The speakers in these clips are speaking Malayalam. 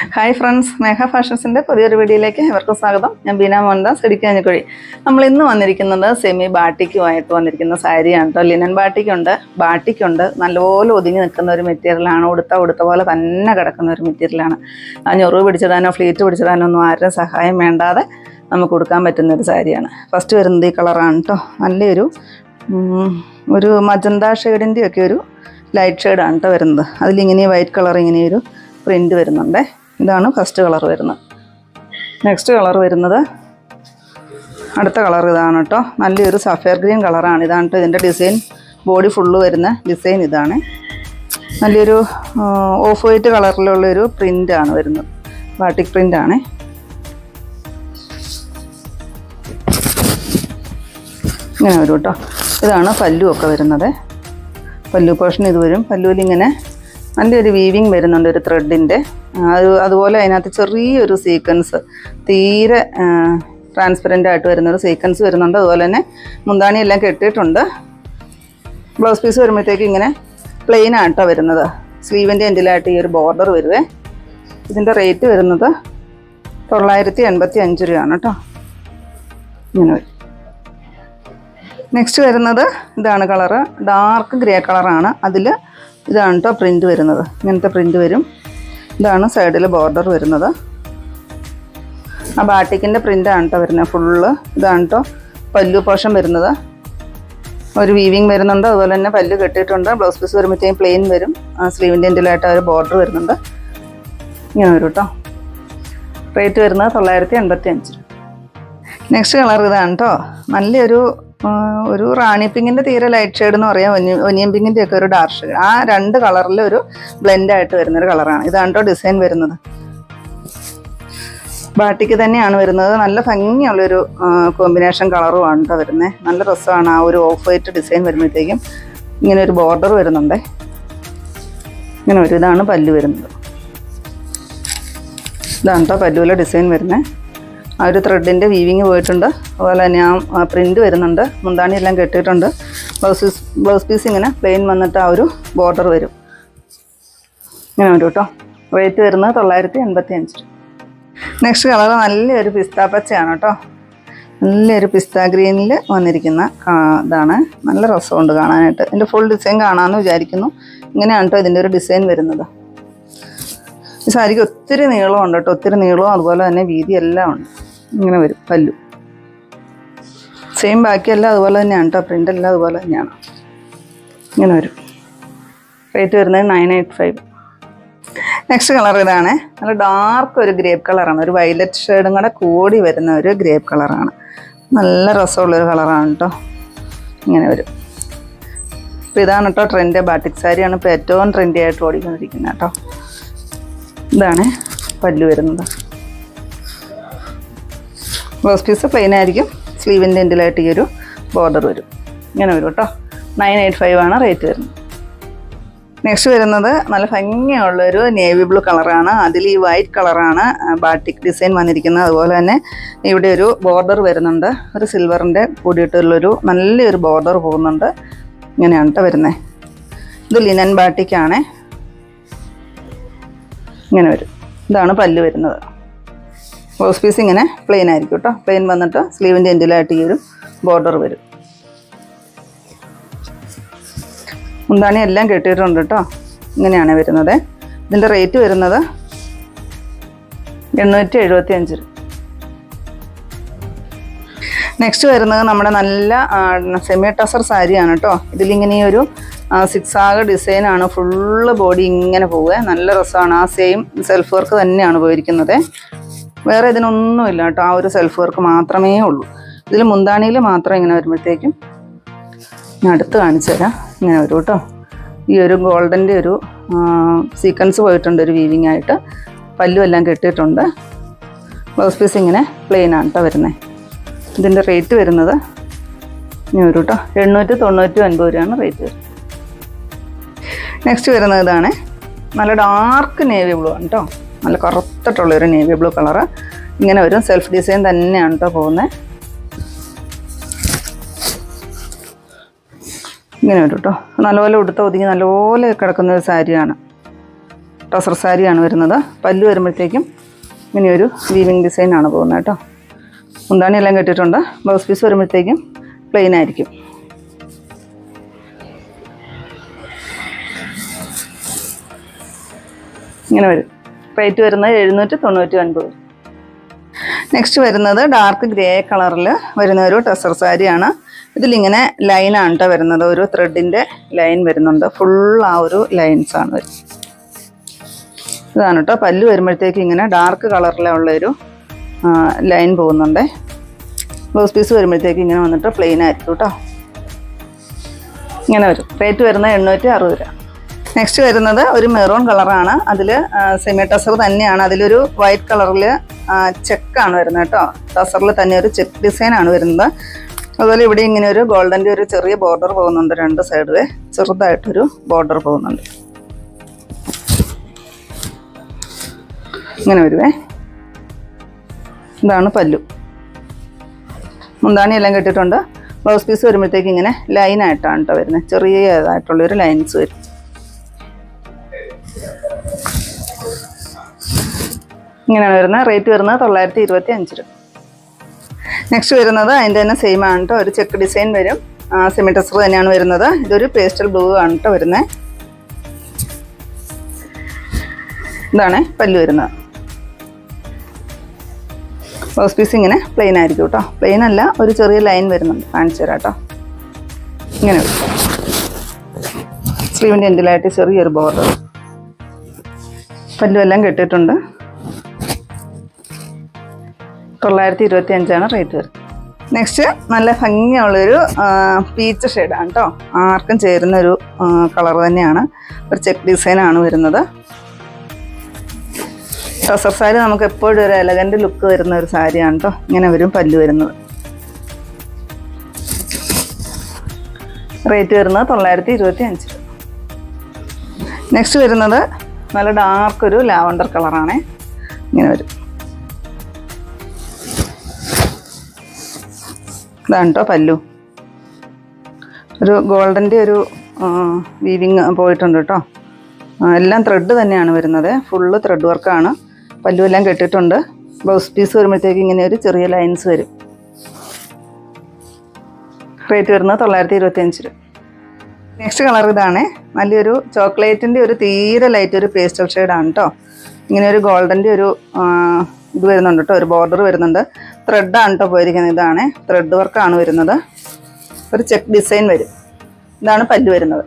ഹായ് ഫ്രണ്ട്സ് മേഘ ഫാഷൻസിൻ്റെ പുതിയൊരു വീഡിയോയിലേക്ക് ഇവർക്ക് സ്വാഗതം ഞാൻ ബീന മോഹൻദാസ് ഇടുക്കിയാഞ്ഞിക്കുഴി നമ്മൾ ഇന്ന് വന്നിരിക്കുന്നത് സെമി ബാട്ടിക്കുമായിട്ട് വന്നിരിക്കുന്ന സാരിയാണ് കേട്ടോ ലിനൻ ബാട്ടിക്കുണ്ട് ബാട്ടിക്കുണ്ട് നല്ലപോലെ ഒതുങ്ങി നിൽക്കുന്ന ഒരു മെറ്റീരിയലാണ് ഉടുത്ത ഉടുത്ത പോലെ തന്നെ കിടക്കുന്ന ഒരു മെറ്റീരിയലാണ് ആ ഞൊറിവ് പിടിച്ചിടാനോ ഫ്ലീറ്റ് പിടിച്ചിടാനോ ഒന്നും ആരുടെയും സഹായം വേണ്ടാതെ നമുക്ക് കൊടുക്കാൻ പറ്റുന്ന ഒരു സാരിയാണ് ഫസ്റ്റ് വരുന്നത് ഈ കളറാണ് കേട്ടോ നല്ലൊരു ഉം, ഒരു മജന്ത ഷെയ്ഡിൻ്റെ ഒക്കെ ഒരു ലൈറ്റ് ഷെയ്ഡാണ് കേട്ടോ വരുന്നത് അതിലിങ്ങനെ വൈറ്റ് കളർ ഇങ്ങനെ ഒരു പ്രിൻ്റ് വരുന്നുണ്ട് ഇതാണ് ഫസ്റ്റ് കളർ വരുന്നത് നെക്സ്റ്റ് കളർ വരുന്നത് അടുത്ത കളർ ഇതാണ് കേട്ടോ നല്ലൊരു സഫയർ ഗ്രീൻ കളറാണ് ഇതാണ് കേട്ടോ ഇതിൻ്റെ ഡിസൈൻ ബോഡി ഫുള്ള് വരുന്ന ഡിസൈൻ ഇതാണ് നല്ലൊരു ഓഫ് വൈറ്റ് കളറിലുള്ളൊരു പ്രിൻ്റാണ് വരുന്നത് ബാട്ടിക് പ്രിൻ്റാണ് ഇങ്ങനെ വരും കേട്ടോ ഇതാണ് പല്ലു ഒക്കെ വരുന്നത് പല്ലു പോർഷൻ ഇത് വരും പല്ലുവിൽ ഇങ്ങനെ നല്ലൊരു വീവിങ് വരുന്നുണ്ട് ഒരു ത്രെഡിൻ്റെ അത് അതുപോലെ അതിനകത്ത് ചെറിയൊരു സീക്വൻസ് തീരെ ട്രാൻസ്പെറൻ്റ് ആയിട്ട് വരുന്നൊരു സീക്വൻസ് വരുന്നുണ്ട് അതുപോലെ തന്നെ മുന്താണി എല്ലാം കെട്ടിയിട്ടുണ്ട് ബ്ലൗസ് പീസ് വരുമ്പോഴത്തേക്ക് ഇങ്ങനെ പ്ലെയിൻ ആയിട്ടാണ് വരുന്നത് സ്ലീവിൻ്റെ എൻഡിലായിട്ട് ഈ ഒരു ബോർഡർ വരുവേ ഇതിൻ്റെ റേറ്റ് വരുന്നത് തൊള്ളായിരത്തി എൺപത്തി അഞ്ച് രൂപയാണ് കേട്ടോ ഇങ്ങനെ വരും നെക്സ്റ്റ് വരുന്നത് ഇതാണ് കളറ് ഡാർക്ക് ഗ്രേ കളറാണ് അതിൽ ഇതാണ് കേട്ടോ പ്രിൻ്റ് വരുന്നത് ഇങ്ങനത്തെ പ്രിൻ്റ് വരും ഇതാണ് സൈഡിൽ ബോർഡർ വരുന്നത് ആ ബാട്ടിക്കിൻ്റെ പ്രിൻ്റാണ് കേട്ടോ വരുന്നത് ഫുള്ള് ഇതാണ് കേട്ടോ പല്ലു പോഷൻ വരുന്നത് ഒരു വീവിങ് വരുന്നുണ്ട് അതുപോലെ തന്നെ പല്ല് കെട്ടിയിട്ടുണ്ട് ബ്ലൗസ് പീസ് വരുമ്പോഴത്തേക്കും പ്ലെയിൻ വരും ആ സ്ലീവിൻ്റെ എൻഡിലായിട്ട് ഒരു ബോർഡർ വരുന്നുണ്ട് ഇങ്ങനെ വരും കേട്ടോ റേറ്റ് വരുന്നത് തൊള്ളായിരത്തി എൺപത്തി അഞ്ച് നെക്സ്റ്റ് കളർ ഇതാണ് കേട്ടോ നല്ലൊരു ആ, ഒരു റാണി പിങ്കിൻ്റെ തീരെ ലൈറ്റ് ഷെയ്ഡ് എന്ന് പറയാം ഒനി ഒനിയൻ പിങ്കിൻ്റെ ഒക്കെ ഒരു ഡാർക്ക് ഷെയ്ഡ് ആ രണ്ട് കളറിൽ ഒരു ബ്ലെൻഡ് ആയിട്ട് വരുന്നൊരു കളറാണ് ഇതാണ് കേട്ടോ ഡിസൈൻ വരുന്നത് ബാട്ടിക്ക് തന്നെയാണ് വരുന്നത് നല്ല ഭംഗിയുള്ളൊരു കോമ്പിനേഷൻ കളറുമാണ് കേട്ടോ വരുന്നത് നല്ല രസമാണ് ആ ഒരു ഓഫ് വൈറ്റ് ഡിസൈൻ വരുമ്പോഴത്തേക്കും ഇങ്ങനെ ഒരു ബോർഡർ വരുന്നുണ്ടേ ഇങ്ങനെ ഒരു ഇതാണ് പല്ല് വരുന്നത് ഇതാണ് കേട്ടോ പല്ലുവിലെ ഡിസൈൻ വരുന്നത് ആ ഒരു ത്രെഡിൻ്റെ വീവിങ് പോയിട്ടുണ്ട് അതുപോലെ തന്നെ ആ പ്രിൻ്റ് വരുന്നുണ്ട് മുന്താണി എല്ലാം കെട്ടിയിട്ടുണ്ട് ബ്ലൗസ് പീസ് ബ്ലൗസ് പീസ് ഇങ്ങനെ പ്ലെയിൻ വന്നിട്ട് ആ ഒരു ബോർഡർ വരും ഇങ്ങനെ വരും കേട്ടോ റേറ്റ് വരുന്നത് തൊള്ളായിരത്തി എൺപത്തി അഞ്ച് നെക്സ്റ്റ് കളർ നല്ലൊരു പിസ്ത പച്ചയാണ് കേട്ടോ നല്ലൊരു പിസ്ത ഗ്രീനിൽ വന്നിരിക്കുന്ന കാ- ഇതാണ് നല്ല രസമുണ്ട് കാണാനായിട്ട് ഇതിൻ്റെ ഫുൾ ഡിസൈൻ കാണാമെന്ന് വിചാരിക്കുന്നു ഇങ്ങനെയാണ് കേട്ടോ ഇതിൻ്റെ ഒരു ഡിസൈൻ വരുന്നത് ഈ സാരിക്ക് ഒത്തിരി നീളമുണ്ട് കേട്ടോ ഒത്തിരി നീളവും അതുപോലെ തന്നെ വീതി എല്ലാം ഉണ്ട് ഇങ്ങനെ വരും പല്ലു സെയിം ബാക്കിയെല്ലാം അതുപോലെ തന്നെയാണ് കേട്ടോ പ്രിൻ്റ് എല്ലാം അതുപോലെ തന്നെയാണ് ഇങ്ങനെ വരും റേറ്റ് വരുന്നത് nine eight five next colour ഇതാണ് നല്ല ഡാർക്ക് ഒരു ഗ്രേപ്പ് കളറാണ് ഒരു വയലറ്റ് ഷെയ്ഡും കൂടെ കൂടി വരുന്ന ഒരു ഗ്രേപ്പ് കളറാണ് നല്ല രസമുള്ളൊരു കളറാണ് കേട്ടോ ഇങ്ങനെ വരും അപ്പോൾ ഇതാണ് കേട്ടോ ട്രെൻഡ് ബാട്ടിക് സാരിയാണ് ഇപ്പോൾ ഏറ്റവും ട്രെൻഡി ആയിട്ട് ഓടിക്കൊണ്ടിരിക്കുന്നത് കേട്ടോ ഇതാണ് പല്ല് വരുന്നത് ബ്ലൗസ് പീസ് പ്ലെയിൻ ആയിരിക്കും സ്ലീവിൻ്റെ എൻഡിലായിട്ട് ഈ ഒരു ബോർഡർ വരും ഇങ്ങനെ വരും കേട്ടോ നയൻ എയ്റ്റ് ഫൈവ് ആണ് റേറ്റ് വരുന്നത് നെക്സ്റ്റ് വരുന്നത് നല്ല ഭംഗിയുള്ളൊരു നേവി ബ്ലൂ കളറാണ് അതിൽ ഈ വൈറ്റ് കളറാണ് ബാട്ടിക് ഡിസൈൻ വന്നിരിക്കുന്നത് അതുപോലെ തന്നെ ഇവിടെ ഒരു ബോർഡർ വരുന്നുണ്ട് ഒരു സിൽവറിൻ്റെ കൂടിയിട്ടുള്ളൊരു നല്ലൊരു ബോർഡർ പോകുന്നുണ്ട് ഇങ്ങനെയാണ് കേട്ടോ വരുന്നത് ഇത് ലിനൻ ബാട്ടിക്കാണ് ഇങ്ങനെ വരും ഇതാണ് പല്ല് വരുന്നത് ബ്ലൗസ് പീസ് ഇങ്ങനെ പ്ലെയിൻ ആയിരിക്കും കേട്ടോ പ്ലെയിൻ വന്നിട്ട് സ്ലീവിൻ്റെ എൻഡിലായിട്ട് ഈ ഒരു ബോർഡർ വരും മുന്താണി എല്ലാം കെട്ടിയിട്ടുണ്ട് കേട്ടോ ഇങ്ങനെയാണ് വരുന്നത് ഇതിൻ്റെ റേറ്റ് വരുന്നത് എണ്ണൂറ്റി എഴുപത്തി അഞ്ച് രൂപ നെക്സ്റ്റ് വരുന്നത് നമ്മുടെ നല്ല സെമി ടസർ സാരിയാണ് കേട്ടോ ഇതിലിങ്ങനെ ഈ ഒരു സിക്സ് ആഗ് ഡിസൈനാണ് ഫുള്ള് ബോഡി ഇങ്ങനെ പോവുക നല്ല രസമാണ് ആ സെയിം സെൽഫ് വർക്ക് തന്നെയാണ് പോയിരിക്കുന്നത് വേറെ ഇതിനൊന്നുമില്ല കേട്ടോ ആ ഒരു സെൽഫ് വർക്ക് മാത്രമേ ഉള്ളൂ ഇതിൽ മുന്താണിയിൽ മാത്രം ഇങ്ങനെ വരുമ്പോഴത്തേക്കും ഞാൻ അടുത്ത് കാണിച്ചു തരാം ഇങ്ങനെ വരും കേട്ടോ ഈ ഒരു ഗോൾഡൻ്റെ ഒരു സീക്വൻസ് പോയിട്ടുണ്ട് ഒരു വീവിങ് ആയിട്ട് പല്ലും എല്ലാം കെട്ടിയിട്ടുണ്ട് ബ്ലൗസ് പീസ് ഇങ്ങനെ പ്ലെയിൻ ആണ് കേട്ടോ വരുന്നത് ഇതിൻ്റെ റേറ്റ് വരുന്നത് ഇങ്ങനെ വരും കേട്ടോ എണ്ണൂറ്റി തൊണ്ണൂറ്റി ഒൻപത് രൂപയാണ് റേറ്റ് വരുന്നത് നെക്സ്റ്റ് വരുന്നത് ഇതാണ് നല്ല ഡാർക്ക് നേവി ബ്ലൂ ആണ് കേട്ടോ നല്ല കറുത്തിട്ടുള്ളൊരു നേവി ബ്ലൂ കളറ് ഇങ്ങനെ വരും സെൽഫ് ഡിസൈൻ തന്നെയാണ് കേട്ടോ പോകുന്നത് ഇങ്ങനെ വരും കേട്ടോ നല്ലപോലെ ഉടുത്ത ഒതുങ്ങി നല്ലപോലെ കിടക്കുന്ന ഒരു സാരിയാണ് ടസർ സാരിയാണ് വരുന്നത് പല്ലു വരുമ്പോഴത്തേക്കും ഇങ്ങനെ ഒരു വീവിങ് ഡിസൈനാണ് പോകുന്നത് കേട്ടോ മുന്താണി എല്ലാം കെട്ടിയിട്ടുണ്ട് ബ്ലൗസ് പീസ് വരുമ്പോഴത്തേക്കും പ്ലെയിൻ ആയിരിക്കും ഇങ്ങനെ വരും റേറ്റ് വരുന്നത് എഴുന്നൂറ്റി തൊണ്ണൂറ്റി ഒൻപത് നെക്സ്റ്റ് വരുന്നത് ഡാർക്ക് ഗ്രേ കളറിൽ വരുന്ന ഒരു ടെസർ സാരിയാണ് ഇതിലിങ്ങനെ ലൈനാണ് കേട്ടോ വരുന്നത് ഒരു ത്രെഡിൻ്റെ ലൈൻ വരുന്നുണ്ട് ഫുൾ ആ ഒരു ലൈൻസ് ആണ് വരുന്നത് ഇതാണ് കേട്ടോ പല്ല് വരുമ്പോഴത്തേക്ക് ഇങ്ങനെ ഡാർക്ക് കളറിലുള്ള ഒരു ലൈൻ പോകുന്നുണ്ട് ബ്ലൗസ് പീസ് വരുമ്പോഴത്തേക്ക് ഇങ്ങനെ വന്നിട്ട് പ്ലെയിൻ ആയിരിക്കും കേട്ടോ ഇങ്ങനെ വരും റേറ്റ് വരുന്നത് എണ്ണൂറ്റി അറുപത് രൂപ നെക്സ്റ്റ് വരുന്നത് ഒരു മെറൂൺ കളറാണ് അതിൽ സെമി ടസർ തന്നെയാണ് അതിലൊരു വൈറ്റ് കളറിൽ ചെക്കാണ് വരുന്നത് കേട്ടോ ടസറിൽ തന്നെ ഒരു ചെക്ക് ഡിസൈൻ ആണ് വരുന്നത് അതുപോലെ ഇവിടെ ഇങ്ങനെ ഒരു ഗോൾഡൻ്റെ ഒരു ചെറിയ ബോർഡർ പോകുന്നുണ്ട് രണ്ട് സൈഡിലെ ചെറുതായിട്ടൊരു ബോർഡർ പോകുന്നുണ്ട് ഇങ്ങനെ വരുവേ ഇതാണ് പല്ലു മുന്താണി എല്ലാം കെട്ടിയിട്ടുണ്ട് ബ്ലൗസ് പീസ് വരുമ്പോഴത്തേക്ക് ഇങ്ങനെ ലൈനായിട്ടാണ് കേട്ടോ വരുന്നത് ചെറിയതായിട്ടുള്ളൊരു ലൈൻസ് വരും ഇങ്ങനെയാണ് വരുന്നത് റേറ്റ് വരുന്നത് തൊള്ളായിരത്തി ഇരുപത്തി അഞ്ച് രൂപ നെക്സ്റ്റ് വരുന്നത് അതിൻ്റെ തന്നെ സെയിം ആണ് കേട്ടോ ഒരു ചെക്ക് ഡിസൈൻ വരും സെമി ടെസർ തന്നെയാണ് വരുന്നത് ഇതൊരു പേസ്റ്റൽ ബ്ലൂ ആണ് കേട്ടോ വരുന്നത് ഇതാണ് പല്ലു വരുന്നത് ബ്ലൗസ് പീസ് ഇങ്ങനെ പ്ലെയിൻ ആയിരിക്കും കേട്ടോ പ്ലെയിൻ അല്ല ഒരു ചെറിയ ലൈൻ വരുന്നുണ്ട് കാണിച്ചു തരാം കേട്ടോ ഇങ്ങനെ വരും സ്ലീവിൻ്റെ എൻഡിലായിട്ട് ചെറിയൊരു ബോർഡർ പല്ലു എല്ലാം കെട്ടിയിട്ടുണ്ട് തൊള്ളായിരത്തി ഇരുപത്തി അഞ്ചാണ് റേറ്റ് വരുന്നത് നെക്സ്റ്റ് നല്ല ഭംഗിയുള്ളൊരു പീച്ച് ഷെയ്ഡാണ് കേട്ടോ ആർക്കും ചേരുന്ന ഒരു കളർ തന്നെയാണ് ഒരു ചെക്ക് ഡിസൈനാണ് വരുന്നത് ടസർ സാരി നമുക്ക് എപ്പോഴും ഒരു എലഗൻ്റ് ലുക്ക് വരുന്ന ഒരു സാരിയാണ് കേട്ടോ ഇങ്ങനെ വരും പല്ല് വരുന്നത് റേറ്റ് വരുന്നത് തൊള്ളായിരത്തി ഇരുപത്തി അഞ്ച് രൂപ നെക്സ്റ്റ് വരുന്നത് നല്ല ഡാർക്ക് ഒരു ലാവണ്ടർ കളറാണേ ഇങ്ങനെ വരും ഇതാണ് കേട്ടോ പല്ലു ഒരു ഗോൾഡൻ്റെ ഒരു വീവിങ് പോയിട്ടുണ്ട് കേട്ടോ ആ, എല്ലാം ത്രെഡ് തന്നെയാണ് വരുന്നത് ഫുള്ള് ത്രെഡ് വർക്കാണ് പല്ലു എല്ലാം കെട്ടിയിട്ടുണ്ട് ബ്ലൗസ് പീസ് വരുമ്പോഴത്തേക്ക് ഇങ്ങനെ ഒരു ചെറിയ ലൈൻസ് വരും റേറ്റ് വരുന്നത് തൊള്ളായിരത്തി ഇരുപത്തി അഞ്ച് രൂപ നെക്സ്റ്റ് കളർ ഇതാണ് നല്ലൊരു ചോക്ലേറ്റിൻ്റെ ഒരു തീരെ ലൈറ്റ് ഒരു പേസ്റ്റൽ ഷെയ്ഡാണ് കേട്ടോ ഇങ്ങനെ ഒരു ഗോൾഡൻ്റെ ഒരു ആ, ഇത് വരുന്നുണ്ട് കേട്ടോ ഒരു ബോർഡർ വരുന്നുണ്ട് ത്രെഡാണ് കേട്ടോ പോയിരിക്കുന്നത് ഇതാണ് ത്രെഡ് വർക്കാണ് വരുന്നത് ഒരു ചെക്ക് ഡിസൈൻ വരും ഇതാണ് പല്ല് വരുന്നത്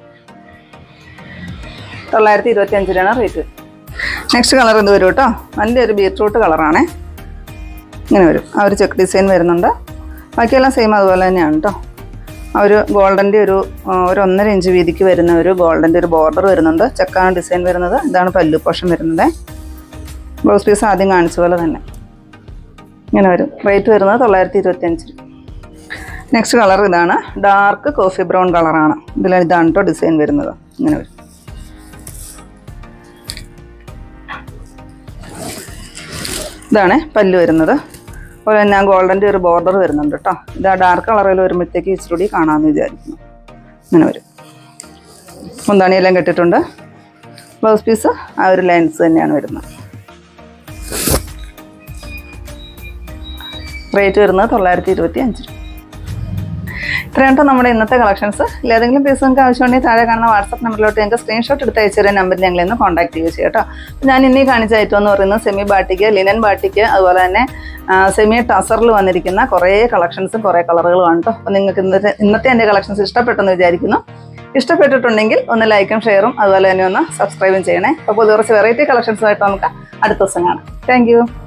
തൊള്ളായിരത്തി ഇരുപത്തി അഞ്ച് രൂപയാണ് റേറ്റ് നെക്സ്റ്റ് കളർ ഇത് വരും കേട്ടോ നല്ലൊരു ബീട്രൂട്ട് കളറാണ് ഇങ്ങനെ വരും ആ ഒരു ചെക്ക് ഡിസൈൻ വരുന്നുണ്ട് ബാക്കിയെല്ലാം സെയിം അതുപോലെ തന്നെയാണ് കേട്ടോ ആ ഒരു ഗോൾഡൻ്റെ ഒരു ആ, ഒരു ഒന്നര ഇഞ്ച് വീതിക്ക് വരുന്ന ഒരു ഗോൾഡൻ്റെ ഒരു ബോർഡർ വരുന്നുണ്ട് ചെക്കാണ് ഡിസൈൻ വരുന്നത് ഇതാണ് പല്ലു പോഷൻ വരുന്നത് ബ്ലൗസ് പീസ് ആദ്യം കാണിച്ച പോലെ തന്നെ ഇങ്ങനെ വരും റേറ്റ് വരുന്നത് തൊള്ളായിരത്തി ഇരുപത്തി അഞ്ച് രൂപ നെക്സ്റ്റ് കളർ ഇതാണ് ഡാർക്ക് കോഫി ബ്രൗൺ കളറാണ് ഇതിൽ ഇതാണ് കേട്ടോ ഡിസൈൻ വരുന്നത് ഇങ്ങനെ വരും ഇതാണ് പല്ല് വരുന്നത് അതുപോലെ തന്നെ ഗോൾഡൻ്റെ ഒരു ബോർഡർ വരുന്നുണ്ട് കേട്ടോ ഇത് ആ ഡാർക്ക് കളറിൽ വരുമ്പോഴത്തേക്ക് ഇച്ചിരി കൂടി കാണാമെന്ന് വിചാരിക്കുന്നു ഇങ്ങനെ വരും മുന്താണിയെല്ലാം കെട്ടിയിട്ടുണ്ട് ബ്ലൗസ് പീസ് ആ ഒരു ലൈൻസ് തന്നെയാണ് വരുന്നത് റേറ്റ് വരുന്നത് തൊള്ളായിരത്തി ഇരുപത്തി അഞ്ച് രൂപ ഇത്രയാണ് കേട്ടോ നമ്മുടെ ഇന്നത്തെ കളക്ഷൻസ് ഏതെങ്കിലും പീസ് നിങ്ങൾക്ക് ആവശ്യമുണ്ടെങ്കിൽ താഴെ കാണുന്ന വാട്സപ്പ് നമ്പറിലോട്ട് ഞങ്ങൾക്ക് സ്ക്രീൻഷോട്ട് എടുത്ത് അയച്ചു തരാൻ നമ്പറിൽ ഞങ്ങൾ ഇന്ന് കോൺടാക്ട് ചെയ്യുക ചെയ്യാം കേട്ടോ അപ്പോൾ ഞാൻ ഇന്നീ കാണിച്ച ഐറ്റം എന്ന് പറയുന്നത് സെമി ബാട്ടിക്ക് ലിനൻ ബാട്ടിക്ക് അതുപോലെ തന്നെ ആ, സെമി ടസറിൽ വന്നിരിക്കുന്ന കുറേ കളക്ഷൻസും കുറേ കളറുകളുമാണ് കേട്ടോ അപ്പോൾ നിങ്ങൾക്ക് ഇന്നത്തെ ഇന്നത്തെ എൻ്റെ കളക്ഷൻസ് ഇഷ്ടപ്പെട്ടെന്ന് വിചാരിക്കുന്നു ഇഷ്ടപ്പെട്ടിട്ടുണ്ടെങ്കിൽ ഒന്ന് ലൈക്കും ഷെയറും അതുപോലെ തന്നെ ഒന്ന് സബ്സ്ക്രൈബും ചെയ്യണേ അപ്പോൾ കുറച്ച് വെറൈറ്റി കളക്ഷൻസുമായിട്ട് നമുക്ക് അടുത്ത ദിവസം കാണാം താങ്ക്